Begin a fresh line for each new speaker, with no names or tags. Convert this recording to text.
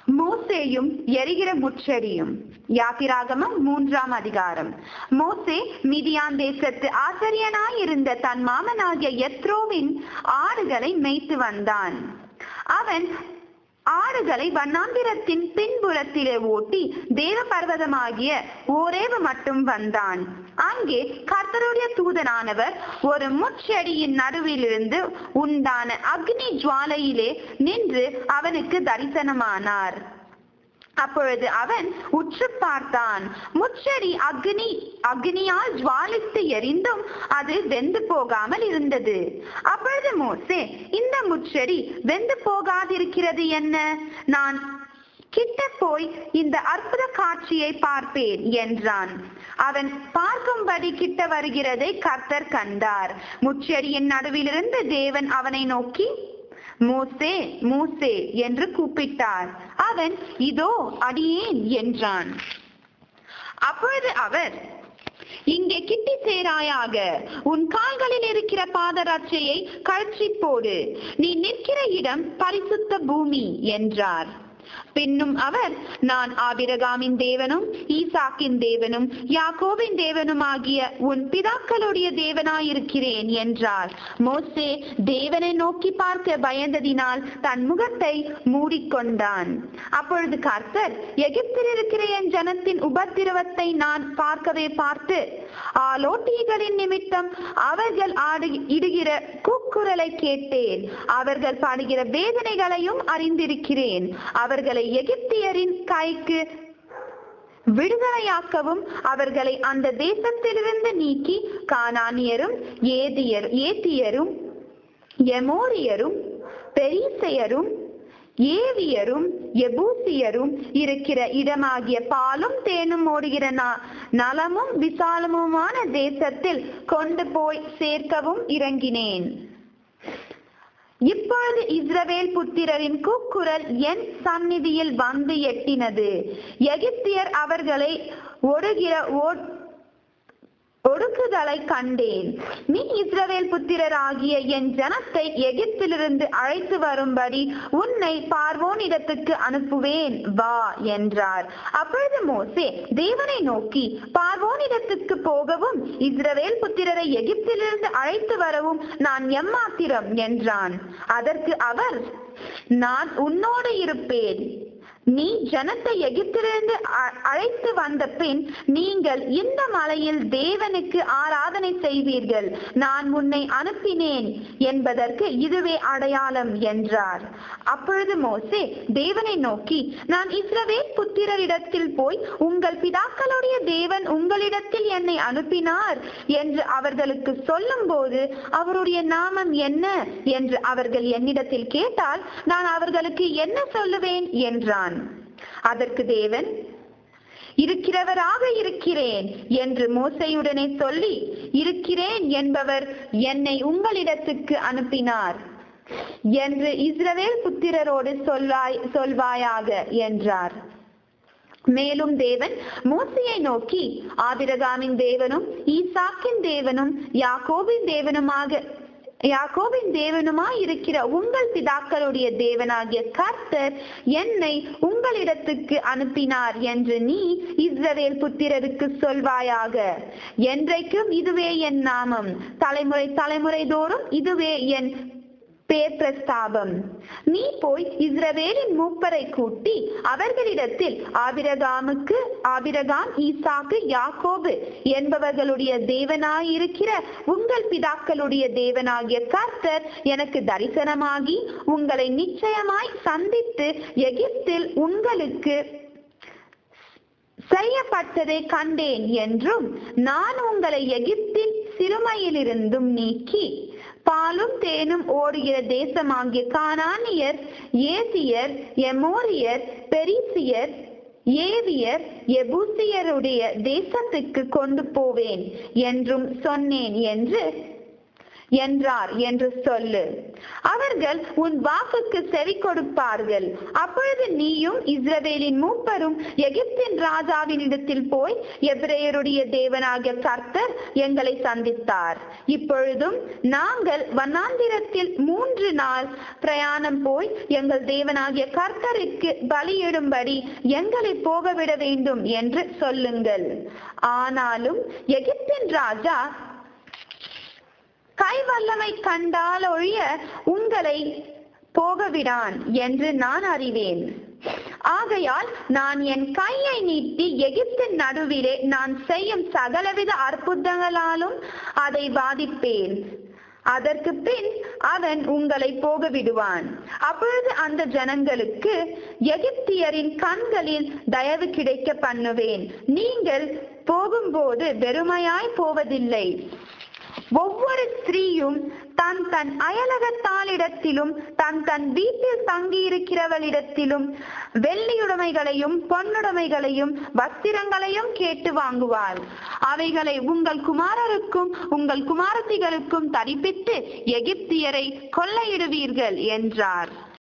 மோசேயும் எரிகிற முச்செடியும் யாத்திராகமம் மூன்றாம் அதிகாரம் மோசே மிதியான் தேசத்து ஆசிரியனாயிருந்த தன் மாமனாகிய எத்ரோவின் ஆடுகளை மேய்த்து வந்தான் அவன் ஆடுகளை வண்ணாந்திரத்தின் பின்புறத்திலே ஓட்டி தேவ பர்வதமாகிய ஓரேவு மட்டும் வந்தான் அங்கே கர்த்தருடைய தூதனானவர் ஒரு முச்செடியின் நடுவிலிருந்து உண்டான அக்னி ஜுவாலையிலே நின்று அவனுக்கு தரிசனமானார் அப்பொழுது அவன் உற்று பார்த்தான் முச்செடி அக்னி அக்னியால் ஜுவாலித்து எரிந்தும் அது வெந்து போகாமல் இருந்தது அப்பொழுது மோசே இந்த முச்செடி வெந்து போகாதிருக்கிறது என்ன நான் கிட்ட போய் இந்த அற்புத காட்சியை பார்ப்பேன் என்றான் அவன் பார்க்கும்படி கிட்ட வருகிறதை கர்த்தர் கண்டார் முச்செடியின் நடுவிலிருந்து தேவன் அவனை நோக்கி மோசே மோசே என்று கூப்பிட்டார் அவன் இதோ அடியேன் என்றான் அப்பொழுது அவர் இங்கே கிட்டி சேராயாக உன் கால்களில் இருக்கிற பாதரட்சையை கழற்றி போடு நீ நிற்கிற இடம் பரிசுத்த பூமி என்றார் பின்னும் அவர் நான் ஆபிரகாமின் தேவனும் ஈசாக்கின் தேவனும் யாக்கோபின் தேவனும் ஆகிய உன் பிதாக்களுடைய தேவனாயிருக்கிறேன் என்றார் மோசே தேவனை நோக்கி பார்க்க பயந்ததினால் தன் முகத்தை மூடிக்கொண்டான் அப்பொழுது கர்த்தர் எகிப்தில் இருக்கிற என் ஜனத்தின் உபத்திரவத்தை நான் பார்க்கவே பார்த்து ஆலோட்டிகளின் நிமித்தம் அவர்கள் ஆடு இடுகிற கூக்குரலை கேட்டேன் அவர்கள் பாடுகிற வேதனைகளையும் அறிந்திருக்கிறேன் அவர்களை எகிப்தியரின் கைக்கு விடுதலையாக்கவும் அவர்களை அந்த தேசத்திலிருந்து நீக்கி கானானியரும் ஏதியர் ஏத்தியரும் எமோரியரும் பெரிசெயரும் ஏவியரும் எபூசியரும் இருக்கிற இடமாகிய பாலும் தேனும் ஓடுகிற ந- நலமும் விசாலமுமான தேசத்தில் கொண்டு போய் சேர்க்கவும் இறங்கினேன் இப்பொழுது இஸ்ரவேல் புத்திரரின் கூக்குரல் என் சந்நிதியில் வந்து எட்டினது எகிப்தியர் அவர்களை ஒடுகிற ஓ- ஒடுக்குதலை கண்டேன் நீ இஸ்ரவேல் புத்திரராகிய என் ஜனத்தை எகிப்திலிருந்து அழைத்து வரும்படி உன்னை பார்வோனிடத்துக்கு அனுப்புவேன் வா என்றார் அப்பொழுது மோசே தேவனை நோக்கி பார்வோனிடத்துக்கு போகவும் இஸ்ரவேல் புத்திரரை எகிப்திலிருந்து அழைத்து வரவும் நான் எம்மாத்திரம் என்றான் அதற்கு அவர் நான் உன்னோடு இருப்பேன் நீ ஜனத்தை எகிப்திலிருந்து அ- அழைத்து வந்த பின் நீங்கள் இந்த மலையில் தேவனுக்கு ஆராதனை செய்வீர்கள் நான் உன்னை அனுப்பினேன் என்பதற்கு இதுவே அடையாளம் என்றார் அப்பொழுது மோசே தேவனை நோக்கி நான் இஸ்ரவேல் புத்திரரிடத்தில் போய் உங்கள் பிதாக்களுடைய தேவன் உங்களிடத்தில் என்னை அனுப்பினார் என்று அவர்களுக்கு சொல்லும்போது அவருடைய நாமம் என்ன என்று அவர்கள் என்னிடத்தில் கேட்டால் நான் அவர்களுக்கு என்ன சொல்லுவேன் என்றான் அதற்கு தேவன் இருக்கிறவராக இருக்கிறேன் என்று மோசையுடனே சொல்லி இருக்கிறேன் என்பவர் என்னை உங்களிடத்துக்கு அனுப்பினார் என்று இஸ்ரவேல் புத்திரரோடு சொல்லாய் சொல்வாயாக என்றார் மேலும் தேவன் மோசையை நோக்கி ஆபிரகாமின் தேவனும் ஈசாக்கின் தேவனும் யாக்கோபின் தேவனுமாக யாக்கோபின் தேவனுமாய் இருக்கிற உங்கள் பிதாக்களுடைய தேவனாகிய கர்த்தர் என்னை உங்களிடத்துக்கு அனுப்பினார் என்று நீ இஸ்ரவேல் புத்திரருக்கு சொல்வாயாக என்றைக்கும் இதுவே என் நாமம் தலைமுறை தலைமுறை தோறும் இதுவே என் பேர் பிரஸ்தாபம் நீ போய் இஸ்ரவேலின் மூப்பரை கூட்டி அவர்களிடத்தில் ஆபிரகாமுக்கு ஆபிரகாம் ஈசாக்கு யாக்கோபு என்பவர்களுடைய தேவனாயிருக்கிற உங்கள் பிதாக்களுடைய தேவனாகிய கர்த்தர் எனக்கு தரிசனமாகி உங்களை நிச்சயமாய் சந்தித்து எகிப்தில் உங்களுக்கு செய்யப்பட்டதை கண்டேன் என்றும் நான் உங்களை எகிப்தின் சிறுமையிலிருந்தும் நீக்கி பாலும் தேனும் ஓடுகிற தேசமாகிய கானானியர் ஏசியர் எமோரியர் பெரிசியர் ஏவியர் எபூசியருடைய தேசத்துக்கு கொண்டு போவேன் என்றும் சொன்னேன் என்று என்றார் என்று சொல்லு அவர்கள் உன் வாக்குக்கு செவி கொடுப்பார்கள் அப்பொழுது நீயும் இஸ்ரவேலின் மூப்பரும் எகிப்தின் ராஜாவின் இடத்தில் போய் எபிரேயருடைய தேவனாகிய கர்த்தர் எங்களை சந்தித்தார் இப்பொழுதும் நாங்கள் வனாந்திரத்தில் மூன்று நாள் பிரயாணம் போய் எங்கள் தேவனாகிய கர்த்தருக்கு பலியிடும்படி எங்களை போகவிட வேண்டும் என்று சொல்லுங்கள் ஆனாலும் எகிப்தின் ராஜா கைவல்லமை கண்டால் ஒழிய உங்களை போகவிடான் என்று நான் அறிவேன் ஆகையால் நான் என் கையை நீட்டி எகிப்தின் நடுவிலே நான் செய்யும் சகலவித அற்புதங்களாலும் அதை பாதிப்பேன் அதற்கு பின் அவன் உங்களை போக விடுவான் அப்பொழுது அந்த ஜனங்களுக்கு எகிப்தியரின் கண்களில் தயவு கிடைக்க பண்ணுவேன் நீங்கள் போகும்போது வெறுமையாய் போவதில்லை ஒவ்வொரு ஸ்திரீயும் தன் தன் அயலகத்தாளிடத்திலும் தன் தன் வீட்டில் தங்கியிருக்கிறவளிடத்திலும் வெள்ளியுடைமைகளையும் பொன்னுடைமைகளையும் வஸ்திரங்களையும் கேட்டு வாங்குவாள் அவைகளை உங்கள் குமாரருக்கும் உங்கள் குமாரத்திகளுக்கும் தரிப்பித்து எகிப்தியரை கொள்ளையிடுவீர்கள் என்றார்